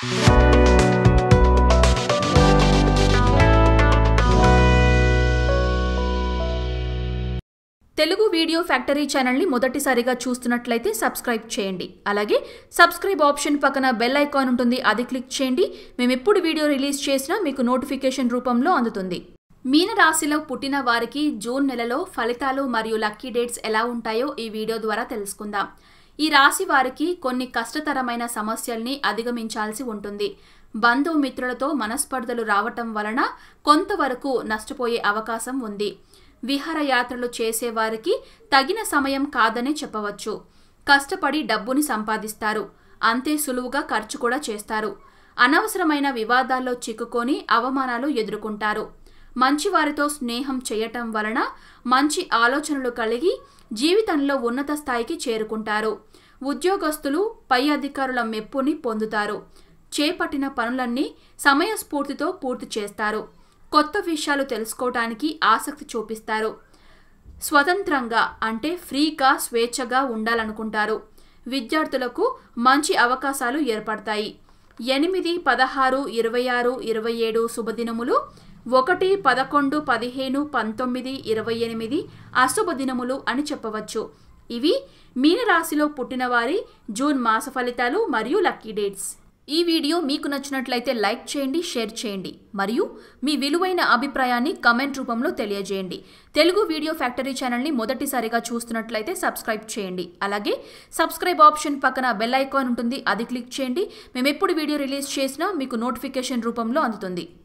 Telugu video factory ఛానల్ని మొదటిసారిగా చూస్తున్నట్లయితే సబ్స్క్రైబ్ చేయండి అలాగే సబ్స్క్రైబ్ ఆప్షన్ పక్కన బెల్ ఐకాన్ ఉంటుంది అది క్లిక్ చేయండి మేము ఎప్పుడు వీడియో రిలీజ్ చేసినా మీకు నోటిఫికేషన్ రూపంలో అందుతుంది మీన రాశిలో పుట్టిన వారికి జూన్ నెలలో ఫలితాలు మరియు లక్కీ డేట్స్ ఎలా ఉంటాయో ఈ వీడియో ద్వారా తెలుసుకుందాం ఈ రాశి వారికి కొన్ని కష్టతరమైన సమస్యల్ని అధిగమించాల్సి ఉంటుంది బంధుమిత్రులతో మనస్పర్ధలు రావటం వలన కొంతవరకు నష్టపోయే అవకాశం ఉంది విహారయాత్రలు చేసేవారికి తగిన సమయం కాదనే చెప్పవచ్చు కష్టపడి డబ్బుని సంపాదిస్తారు అంతే సులువుగా ఖర్చు కూడా చేస్తారు అనవసరమైన వివాదాల్లో చిక్కుకొని అవమానాలు ఎదుర్కొంటారు మంచివారితో స్నేహం చేయటం వలన మంచి ఆలోచనలు కలిగి జీవితంలో ఉన్నత స్థాయికి చేరుకుంటారు ఉద్యోగస్తులు పై అధికారుల మెప్పుని పొందుతారు చేపట్టిన పనులన్నీ సమయస్ఫూర్తితో పూర్తి చేస్తారు కొత్త విషయాలు తెలుసుకోవటానికి ఆసక్తి చూపిస్తారు స్వతంత్రంగా అంటే ఫ్రీగా స్వేచ్ఛగా ఉండాలనుకుంటారు విద్యార్థులకు మంచి అవకాశాలు ఏర్పడతాయి ఎనిమిది పదహారు ఇరవై ఆరు ఇరవై ఏడు శుభదినములు ఒకటి పదకొండు పదిహేను పంతొమ్మిది ఇరవై ఎనిమిది అశుభ దినములు అని చెప్పవచ్చు ఇవి మీనరాశిలో పుట్టిన వారి జూన్ మాస ఫలితాలు మరియు లక్కీ డేట్స్ ఈ వీడియో మీకు నచ్చినట్లయితే లైక్ చేయండి షేర్ చేయండి మరియు మీ విలువైన అభిప్రాయాన్ని కమెంట్ రూపంలో తెలియజేయండి తెలుగు వీడియో ఫ్యాక్టరీ ఛానల్ని మొదటిసారిగా చూస్తున్నట్లయితే సబ్స్క్రైబ్ చేయండి అలాగే సబ్స్క్రైబ్ ఆప్షన్ పక్కన బెల్ ఐకాన్ ఉంటుంది అది క్లిక్ చేయండి మేము ఎప్పుడు వీడియో రిలీజ్ చేసినా మీకు నోటిఫికేషన్ రూపంలో అందుతుంది